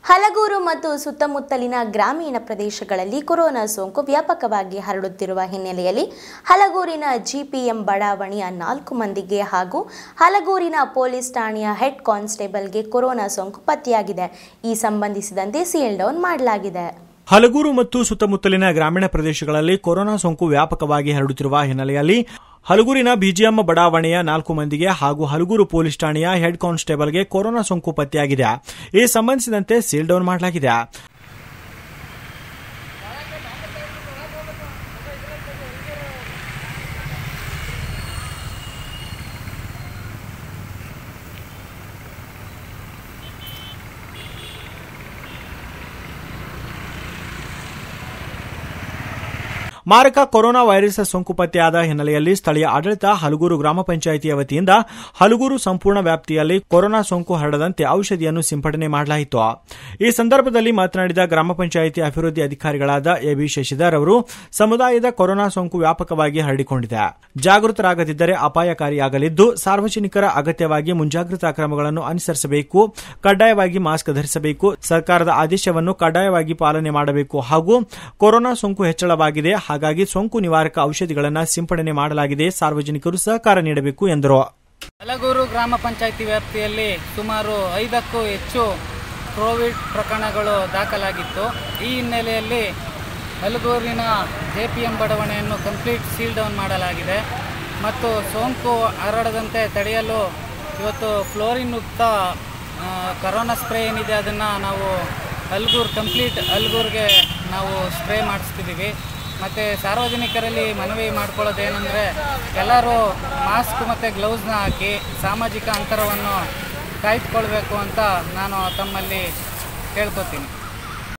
ಹಲಗೂರು ಮತ್ತು ಸುತ್ತಮುತ್ತಲಿನ ಗ್ರಾಮೀಣ ಪ್ರದೇಶಗಳಲ್ಲಿ ಕೊರೋನಾ ಸೋಂಕು ವ್ಯಾಪಕವಾಗಿ ಹರಡುತ್ತಿರುವ ಹಿನ್ನೆಲೆಯಲ್ಲಿ ಹಲಗೂರಿನ ಜಿಪಿಎಂ ಬಡಾವಣೆಯ ನಾಲ್ಕು ಮಂದಿಗೆ ಹಾಗೂ ಹಲಗೂರಿನ ಪೊಲೀಸ್ ಠಾಣೆಯ ಹೆಡ್ ಕಾನ್ಸ್ಟೇಬಲ್ಗೆ ಕೊರೋನಾ ಸೋಂಕು ಪತ್ತೆಯಾಗಿದೆ ಈ ಸಂಬಂಧಿಸಿದಂತೆ ಸೀಲ್ ಡೌನ್ ಮಾಡಲಾಗಿದೆ ಹಲಗೂರು ಮತ್ತು ಸುತ್ತಮುತ್ತಲಿನ ಗ್ರಾಮೀಣ ಪ್ರದೇಶಗಳಲ್ಲಿ ಕೊರೋನಾ ಸೋಂಕು ವ್ಯಾಪಕವಾಗಿ ಹರಡುತ್ತಿರುವ ಹಿನ್ನೆಲೆಯಲ್ಲಿ ಹಲಗೂರಿನ ಬಿಜಿಎಂ ಬಡಾವಣೆಯ ನಾಲ್ಕು ಮಂದಿಗೆ ಹಾಗೂ ಹಲಗೂರು ಪೊಲೀಸ್ ಠಾಣೆಯ ಹೆಡ್ ಕಾನ್ಸ್ಟೇಬಲ್ಗೆ ಕೊರೋನಾ ಸೋಂಕು ಪತ್ತೆಯಾಗಿದೆ ಈ ಸಂಬಂಧಿಸಿದಂತೆ ಸೀಲ್ ಡೌನ್ ಮಾಡಲಾಗಿದೆ ಮಾರಕ ಕೊರೋನಾ ವೈರಸ್ ಸೋಂಕು ಪತ್ತೆಯಾದ ಹಿನ್ನೆಲೆಯಲ್ಲಿ ಸ್ಥಳೀಯ ಆಡಳಿತ ಹಲಗೂರು ಗ್ರಾಮ ಪಂಚಾಯಿತಿಯ ವತಿಯಿಂದ ಹಲಗೂರು ಸಂಪೂರ್ಣ ವ್ಯಾಪ್ತಿಯಲ್ಲಿ ಕೊರೋನಾ ಸೋಂಕು ಹರಡದಂತೆ ಔಷಧಿಯನ್ನು ಸಿಂಪಡಣೆ ಮಾಡಲಾಯಿತು ಈ ಸಂದರ್ಭದಲ್ಲಿ ಮಾತನಾಡಿದ ಗ್ರಾಮ ಪಂಚಾಯಿತಿ ಅಭಿವೃದ್ಧಿ ಅಧಿಕಾರಿಗಳಾದ ಎಬಿ ಶಶಿಧರ್ ಅವರು ಸಮುದಾಯದ ಕೊರೋನಾ ಸೋಂಕು ವ್ಯಾಪಕವಾಗಿ ಹರಡಿಕೊಂಡಿದೆ ಜಾಗೃತರಾಗದಿದ್ದರೆ ಅಪಾಯಕಾರಿಯಾಗಲಿದ್ದು ಸಾರ್ವಜನಿಕರ ಅಗತ್ಯವಾಗಿ ಮುಂಜಾಗ್ರತಾ ಕ್ರಮಗಳನ್ನು ಅನುಸರಿಸಬೇಕು ಕಡ್ಡಾಯವಾಗಿ ಮಾಸ್ಕ್ ಧರಿಸಬೇಕು ಸರ್ಕಾರದ ಆದೇಶವನ್ನು ಕಡ್ಡಾಯವಾಗಿ ಪಾಲನೆ ಮಾಡಬೇಕು ಹಾಗೂ ಕೊರೋನಾ ಸೋಂಕು ಹೆಚ್ಚಳವಾಗಿದೆ ಹಾಗಾಗಿ ಸೋಂಕು ನಿವಾರಕ ಔಷಧಿಗಳನ್ನು ಸಿಂಪಡಣೆ ಮಾಡಲಾಗಿದೆ ಸಾರ್ವಜನಿಕರು ಸಹಕಾರ ನೀಡಬೇಕು ಎಂದರು ಹಲಗೂರು ಗ್ರಾಮ ಪಂಚಾಯಿತಿ ವ್ಯಾಪ್ತಿಯಲ್ಲಿ ಸುಮಾರು ಐದಕ್ಕೂ ಹೆಚ್ಚು ಕೋವಿಡ್ ಪ್ರಕರಣಗಳು ದಾಖಲಾಗಿತ್ತು ಈ ಹಿನ್ನೆಲೆಯಲ್ಲಿ ಹಲಗೂರಿನ ಜೆ ಪಿ ಎಂ ಬಡಾವಣೆಯನ್ನು ಕಂಪ್ಲೀಟ್ ಸೀಲ್ ಡೌನ್ ಮಾಡಲಾಗಿದೆ ಮತ್ತು ಸೋಂಕು ಹರಡದಂತೆ ತಡೆಯಲು ಇವತ್ತು ಫ್ಲೋರಿನ್ ಯುಕ್ತ ಆ, ಕರೋನಾ ಸ್ಪ್ರೇ ಏನಿದೆ ಅದನ್ನು ನಾವು ಹಲ್ಗೂರು ಕಂಪ್ಲೀಟ್ ಹಲ್ಗೂರಿಗೆ ನಾವು ಸ್ಪ್ರೇ ಮಾಡಿಸ್ತಿದ್ದೀವಿ ಮತ್ತು ಸಾರ್ವಜನಿಕರಲ್ಲಿ ಮನವಿ ಮಾಡ್ಕೊಳ್ಳೋದೇನೆಂದರೆ ಎಲ್ಲರೂ ಮಾಸ್ಕ್ ಮತ್ತು ಗ್ಲೌಸ್ನ ಹಾಕಿ ಸಾಮಾಜಿಕ ಅಂತರವನ್ನು ಕಾಯ್ದುಕೊಳ್ಬೇಕು ಅಂತ ನಾನು ತಮ್ಮಲ್ಲಿ ಕೇಳ್ಕೊತೀನಿ